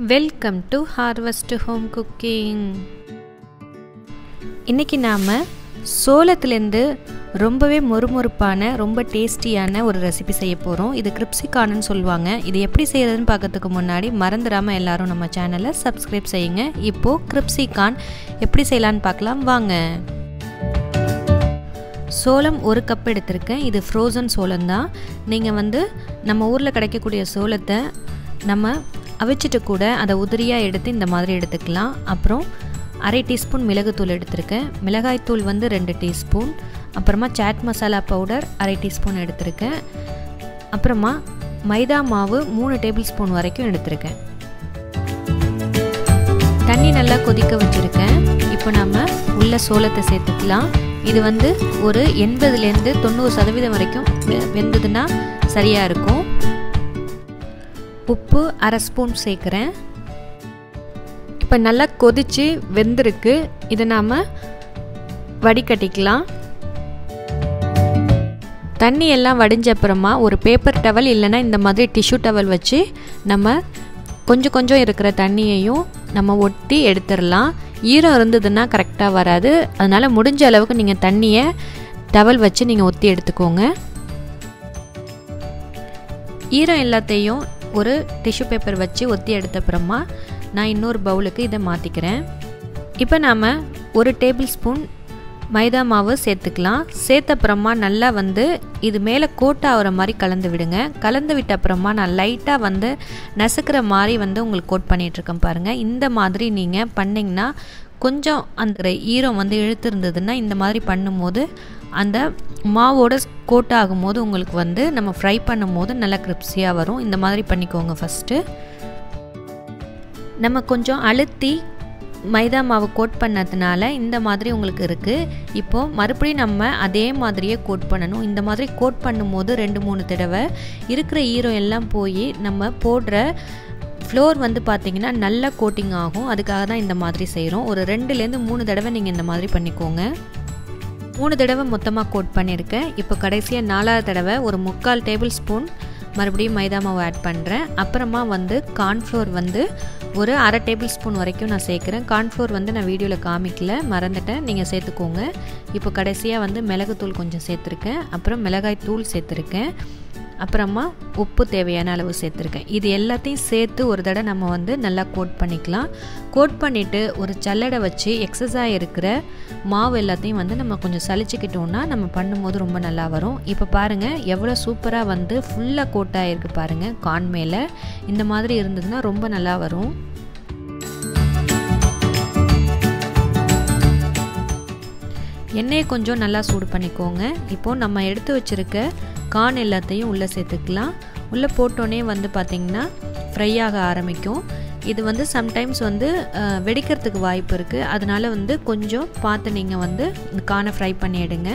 welcome to harvest home cooking இன்றைக்கி நாம் சோளத்துலேருந்து ரொம்பவே மொறுமொறுப்பான ரொம்ப டேஸ்டியான ஒரு ரெசிபி செய்ய போகிறோம் இது கிரிப்சிகார்னு சொல்லுவாங்க இது எப்படி செய்கிறதுன்னு பார்க்கறதுக்கு முன்னாடி மறந்துடாமல் எல்லாரும் நம்ம சேனலை சப்ஸ்கிரைப் செய்யுங்க இப்போது கிரிப்சிகார்ன் எப்படி செய்யலான்னு பார்க்கலாம் வாங்க சோளம் ஒரு கப் எடுத்திருக்கேன் இது ஃப்ரோசன் சோளம் தான் நீங்கள் வந்து நம்ம ஊரில் கிடைக்கக்கூடிய சோளத்தை நம்ம அவிச்சிட்டு கூட அதை உதிரியாக எடுத்து இந்த மாதிரி எடுத்துக்கலாம் அப்புறம் அரை டீஸ்பூன் மிளகுத்தூள் எடுத்திருக்கேன் மிளகாய்த்தூள் வந்து ரெண்டு டீஸ்பூன் அப்புறமா சாட் மசாலா பவுடர் அரை டீஸ்பூன் எடுத்திருக்கேன் அப்புறமா மைதா மாவு மூணு டேபிள் ஸ்பூன் வரைக்கும் எடுத்திருக்கேன் தண்ணி நல்லா கொதிக்க வச்சுருக்கேன் இப்போ நம்ம உள்ள சோளத்தை சேர்த்துக்கலாம் இது வந்து ஒரு எண்பதுலேருந்து தொண்ணூறு சதவீதம் வரைக்கும் வெந்ததுன்னா சரியாக இருக்கும் உப்பு அரை ஸ்பூன் சேர்க்குறேன் இப்போ நல்லா கொதித்து வெந்திருக்கு இதை நாம் வடிகட்டிக்கலாம் தண்ணி எல்லாம் வடிஞ்ச அப்புறமா ஒரு பேப்பர் டவல் இல்லைன்னா இந்த மாதிரி டிஷ்யூ டவல் வச்சு நம்ம கொஞ்சம் கொஞ்சம் இருக்கிற தண்ணியையும் நம்ம ஒட்டி எடுத்துடலாம் ஈரம் இருந்ததுன்னா கரெக்டாக வராது அதனால் முடிஞ்ச அளவுக்கு நீங்கள் தண்ணியை டவல் வச்சு நீங்கள் ஒத்தி எடுத்துக்கோங்க ஈரம் எல்லாத்தையும் ஒரு டிஷ்யூ பேப்பர் வச்சு ஒத்தி எடுத்தப்புறமா நான் இன்னொரு பவுலுக்கு இதை மாற்றிக்கிறேன் இப்போ நாம் ஒரு டேபிள் ஸ்பூன் மைதா மாவு சேர்த்துக்கலாம் சேர்த்தப்புறமா நல்லா வந்து இது மேலே கோட் ஆகிற மாதிரி கலந்து விடுங்க கலந்து விட்ட அப்புறமா நான் லைட்டாக வந்து நசுக்கிற மாதிரி வந்து உங்களுக்கு கோட் பண்ணிகிட்ருக்கேன் பாருங்கள் இந்த மாதிரி நீங்கள் பண்ணிங்கன்னா கொஞ்சம் அந்த ஈரம் வந்து இழுத்துருந்ததுன்னா இந்த மாதிரி பண்ணும்போது அந்த மாவோட கோட் ஆகும்போது உங்களுக்கு வந்து நம்ம ஃப்ரை பண்ணும்போது நல்லா கிரிப்ஸியாக வரும் இந்த மாதிரி பண்ணிக்கோங்க ஃபஸ்ட்டு நம்ம கொஞ்சம் அழுத்தி மைதா மாவு கோட் பண்ணதுனால இந்த மாதிரி உங்களுக்கு இருக்குது இப்போது மறுபடியும் நம்ம அதே மாதிரியே கோட் பண்ணணும் இந்த மாதிரி கோட் பண்ணும்போது ரெண்டு மூணு தடவை இருக்கிற ஈரம் எல்லாம் போய் நம்ம போடுற ஃப்ளோர் வந்து பார்த்திங்கன்னா நல்ல கோட்டிங் ஆகும் அதுக்காக தான் இந்த மாதிரி செய்கிறோம் ஒரு ரெண்டுலேருந்து மூணு தடவை நீங்கள் இந்த மாதிரி பண்ணிக்கோங்க மூணு தடவை மொத்தமாக கோட் பண்ணியிருக்கேன் இப்போ கடைசியாக நாலாவது தடவை ஒரு முக்கால் டேபிள் ஸ்பூன் மறுபடியும் மைதா மாவு ஆட் பண்ணுறேன் அப்புறமா வந்து கார்ன்ஃப்ளோர் வந்து ஒரு அரை டேபிள் ஸ்பூன் வரைக்கும் நான் சேர்க்குறேன் கார்ன்ஃப்ளோர் வந்து நான் வீடியோவில் காமிக்கல மறந்துட்டேன் நீங்கள் சேர்த்துக்கோங்க இப்போ கடைசியாக வந்து மிளகுத்தூள் கொஞ்சம் சேர்த்துருக்கேன் அப்புறம் மிளகாய் தூள் சேர்த்துருக்கேன் அப்புறமா உப்பு தேவையான அளவு சேர்த்துருக்கேன் இது எல்லாத்தையும் சேர்த்து ஒரு தடவை நம்ம வந்து நல்லா கோட் பண்ணிக்கலாம் கோட் பண்ணிவிட்டு ஒரு சல்லடை வச்சு எக்ஸஸாக இருக்கிற மாவு எல்லாத்தையும் வந்து நம்ம கொஞ்சம் சளிச்சிக்கிட்டோம்னா நம்ம பண்ணும்போது ரொம்ப நல்லா வரும் இப்போ பாருங்கள் எவ்வளோ சூப்பராக வந்து ஃபுல்லாக கோட் ஆகிருக்கு பாருங்கள் கான் மேலே இந்த மாதிரி இருந்ததுன்னா ரொம்ப நல்லா வரும் எண்ணெயை கொஞ்சம் நல்லா சூடு பண்ணிக்கோங்க இப்போது நம்ம எடுத்து வச்சுருக்க கார்ன் எல்லாத்தையும் உள்ளே சேர்த்துக்கலாம் உள்ளே போட்டோன்னே வந்து பார்த்திங்கன்னா ஃப்ரை ஆக ஆரம்பிக்கும் இது வந்து சம்டைம்ஸ் வந்து வெடிக்கிறதுக்கு வாய்ப்பு இருக்குது அதனால் வந்து கொஞ்சம் பார்த்து நீங்கள் வந்து இந்த கார்னை ஃப்ரை பண்ணி எடுங்க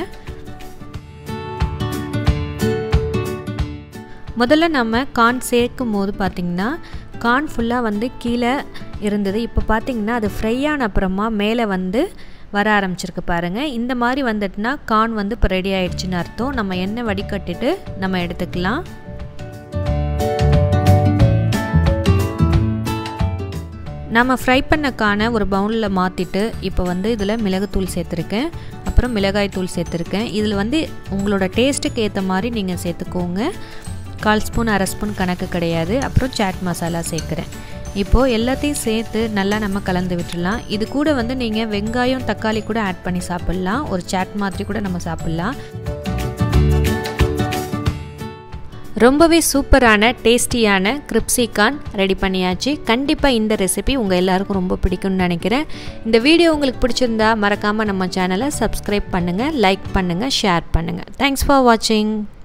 முதல்ல நம்ம கார்ன் சேர்க்கும் போது பார்த்திங்கன்னா கார்ன் ஃபுல்லாக வந்து கீழே இருந்தது இப்போ பார்த்திங்கன்னா அது ஃப்ரை ஆன அப்புறமா மேலே வந்து வர ஆரம்பிச்சிருக்கு பாருங்கள் இந்த மாதிரி வந்துட்டுனா கார்ன் வந்து இப்போ ரெடி ஆயிடுச்சுன்னு அர்த்தம் நம்ம எண்ணெய் வடிகட்டிட்டு நம்ம எடுத்துக்கலாம் நம்ம ஃப்ரை பண்ண கானை ஒரு பவுலில் மாற்றிட்டு இப்போ வந்து இதில் மிளகுத்தூள் சேர்த்துருக்கேன் அப்புறம் மிளகாய் தூள் சேர்த்துருக்கேன் இதில் வந்து உங்களோட டேஸ்ட்டுக்கு ஏற்ற மாதிரி நீங்கள் சேர்த்துக்கோங்க கால் ஸ்பூன் அரை ஸ்பூன் கணக்கு கிடையாது அப்புறம் சாட் மசாலா சேர்க்குறேன் இப்போது எல்லாத்தையும் சேர்த்து நல்லா நம்ம கலந்து விட்டுடலாம் இது கூட வந்து நீங்கள் வெங்காயம் தக்காளி கூட ஆட் பண்ணி சாப்பிட்லாம் ஒரு சாட் மாதிரி கூட நம்ம சாப்பிட்லாம் ரொம்பவே சூப்பரான டேஸ்டியான கிரிப்சிகான் ரெடி பண்ணியாச்சு கண்டிப்பாக இந்த ரெசிபி உங்கள் எல்லாருக்கும் ரொம்ப பிடிக்கும்னு நினைக்கிறேன் இந்த வீடியோ உங்களுக்கு பிடிச்சிருந்தா மறக்காமல் நம்ம சேனலை சப்ஸ்கிரைப் பண்ணுங்கள் லைக் பண்ணுங்கள் ஷேர் பண்ணுங்கள் தேங்க்ஸ் ஃபார் வாட்சிங்